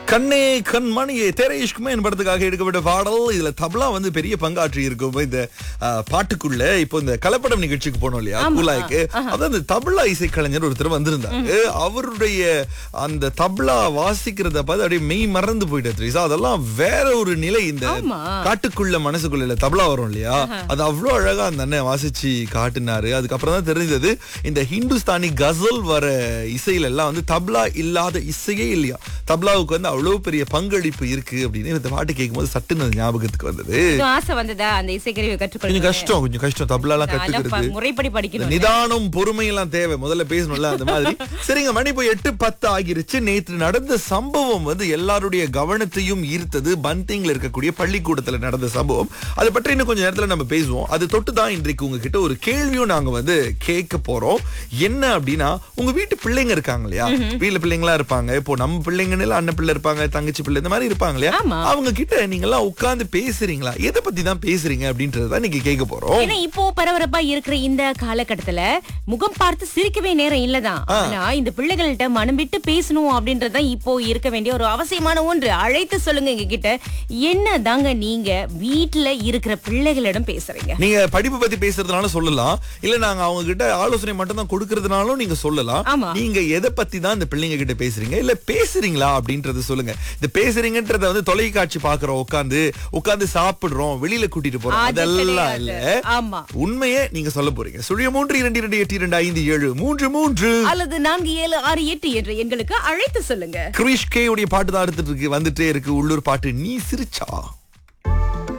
கண்ணே கண்மணியே தேரேஷ்குமே படத்துக்காக எடுக்கப்பட்ட பாடல் இதுல தபலா வந்து பெரிய பங்காற்றி இருக்கும் இந்த ஆ, பாட்டுக்குள்ள இப்போ இந்த கலப்படம் நிகழ்ச்சிக்கு போனோம் இல்லையா கூலாய்க்கு அதான் இந்த தபலா இசைக்கலைஞர் ஒருத்தர் வந்திருந்தாங்க அவருடைய அந்த தபலா வாசிக்கிறத பார்த்து அப்படியே மெய் மறந்து போயிட்டு த்ரீசா அதெல்லாம் வேற ஒரு நிலை இந்த ஆமா. காட்டுக்குள்ள மனசுக்குள்ள இல்ல தபலா வரும் இல்லையா அது அவ்வளவு அழகா அந்த அண்ணன் வாசிச்சு காட்டினாரு அதுக்கப்புறம் தான் தெரிஞ்சது இந்த ஹிந்துஸ்தானி கசல் வர இசையில எல்லாம் வந்து தப்லா இல்லாத இசையே இல்லையா தப்லாவுக்கு வந்து அவ்வளவு பெரிய பங்களிப்பு இருக்கு அப்படின்னு இந்த பாட்டு கேட்கும்போது சட்டுன்னு அது ஞாபகத்துக்கு வந்தது கொஞ்சம் ஆசை வந்ததா அந்த இசைக்கருவியை கொஞ்சம் கற்றுக்கொள்ள கஷ்டம் கொஞ்சம் கஷ்டம் தப்லாலாம் கத்துக்கிறது முறைப்படி இந்த படிக்கணும் நிதானம் பொறுமை எல்லாம் தேவை முதல்ல பேசணும்ல அந்த மாதிரி சரிங்க மணி போய் எட்டு பத்து ஆகிருச்சு நேற்று நடந்த சம்பவம் வந்து எல்லாருடைய கவனத்தையும் ஈர்த்தது பந்திங்ல இருக்கக்கூடிய பள்ளிக்கூடத்துல நடந்த சம்பவம் அதை பற்றி இன்னும் கொஞ்சம் நேரத்துல நம்ம பேசுவோம் அது தொட்டு தான் இன்றைக்கு உங்ககிட்ட ஒரு கேள்வியும் நாங்க வந்து கேட்க போறோம் என்ன அப்படின்னா உங்க வீட்டு பிள்ளைங்க இருக்காங்க இல்லையா வீட்டுல பிள்ளைங்களா இருப்பாங்க இப்போ நம்ம பிள்ளைங்கன்னு அண்ணன் பிள்ளை இருப்பாங்க தங்கச்சி பிள்ளை இந்த மாதிரி இருப்பாங்க இல்லையா ஆமா. அவங்க கிட்ட நீங்க எல்லாம் உட்கார்ந்து பேசுறீங்களா எதை பத்தி தான் பேசுறீங்க அப்படின்றத நீங்க கேட்க போறோம் ஏன்னா இப்போ பரபரப்பா இருக்கிற இந்த காலகட்டத்துல முகம் பார்த்து சிரிக்கவே நேரம் இல்லதான் ஆனா இந்த பிள்ளைகள்கிட்ட மனம் விட்டு பேசணும் அப்படின்றதுதான் இப்போ இருக்க வேண்டிய ஒரு அவசியமான ஒன்று அழைத்து சொல்லுங்க எங்க கிட்ட என்ன தாங்க நீங்க வீட்டுல இருக்கிற பிள்ளைகளிடம் பேசுறீங்க நீங்க படிப்பு பத்தி பேசுறதுனால சொல்லலாம் இல்ல நாங்க அவங்க கிட்ட ஆலோசனை மட்டும் தான் கொடுக்கறதுனாலும் நீங்க சொல்லலாம் ஆமா. நீங்க எதை பத்தி தான் இந்த பிள்ளைங்க கிட்ட பேசுறீங்க இல்ல பேசுறீங்களா அப்படின்றத சொல்லுங்க இந்த பேசுறீங்கன்றத வந்து தொலைக்காட்சி பாக்குறோம் உட்காந்து உட்காந்து சாப்பிடுறோம் வெளியில கூட்டிட்டு போறோம் அது அதெல்லாம் கிடையாது. இல்ல ஆமா உண்மையே நீங்க சொல்ல போறீங்க சுழிய மூன்று இரண்டு இரண்டு எட்டு இரண்டு ஐந்து ஏழு மூன்று மூன்று அல்லது நான்கு ஏழு ஆறு எட்டு என்ற எங்களுக்கு அழைத்து சொல்லுங்க கிரீஷ் கே உடைய பாட்டு தான் அடுத்துட்டு இருக்கு வந்துட்டே இருக்கு உள்ளூர் பாட்டு நீ சிரிச்சா